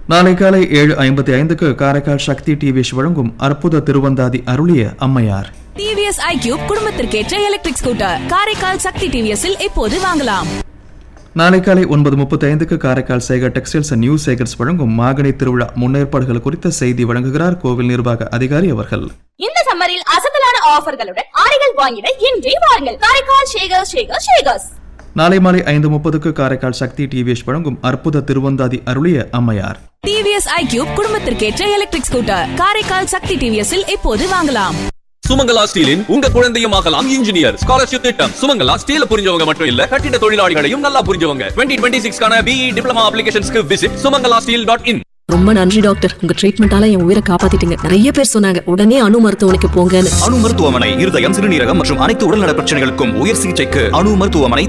நாளை காலை ஏழு ஐம்பத்தி ஐந்துக்கு காரைக்கால் சக்தி டிவிஎஸ் வழங்கும் அற்புத திருவந்தாதி அருளிய அம்மையார் டிவிஎஸ் ஐக்யூப் குடும்பத்திற்கேற்ற எலக்ட்ரிக் ஸ்கூட்டர் காரைக்கால் சக்தி டிவிஎஸ்ஸில் இப்போது வாங்கலாம் நாளை காலை ஒன்பது முப்பத்தி ஐந்துக்கு Karaikal Sekar textiles and new Sekars வழங்கும் மாகனி திருவிழா முன்னேற்பாடுகள் குறித்த செய்தி வழங்குகிறார் கோவில் நிர்வாக அதிகாரி அவர்கள் இந்த சம்மரில் அசத்தலான ஆஃபர்களுடன் ஆடைகள் வாங்கிட இன்றே வாருங்கள் காரைக்கால் ஷேகர் ஷேகர் ஷேகர்ஸ் நாளை மாலை ஐந்து முப்பதுக்கு காரைக்கால் சக்தி டிவிஎஸ் வழங்கும் அற்புத திருவந்தாதி அருளிய அம்மையார் டிவிஎஸ் ஐக்யூப் குடும்பத்திற்கேற்ற எலக்ட்ரிக் ஸ்கூட்டர் காரைக்கால் சக்தி டிவிஎஸ்ஸில் இப்போது வாங்கலாம் சுமங்கலா ஸ்டீலின் உங்க குழந்தையும் ஆகலாம் இன்ஜினியர் ஸ்காலர்ஷிப் திட்டம் சுமங்கலா ஸ்டீல புரிஞ்சவங்க மட்டும் இல்ல கட்டிட தொழிலாளிகளையும் நல்லா புரிஞ்சவங்க டுவெண்ட்டி டுவெண்ட்டி சிக்ஸ்க்கான பிஇ டிப்ளமா அப்ளிகேஷன்ஸ்க்கு visit Sumangala steel dot in ரொம்ப நன்றி டாக்டர் உங்க ட்ரீட்மெண்டால என் உயிரை காப்பாத்திட்டீங்க நிறைய பேர் சொன்னாங்க உடனே அணு மருத்துவமனைக்கு போங்கன்னு அணு மருத்துவமனை இருதயம் சிறுநீரகம் மற்றும் அனைத்து உடல்நல பிரச்சனைகளுக்கும் உயர் சிகிச்சைக்கு அணு மருத்துவமனை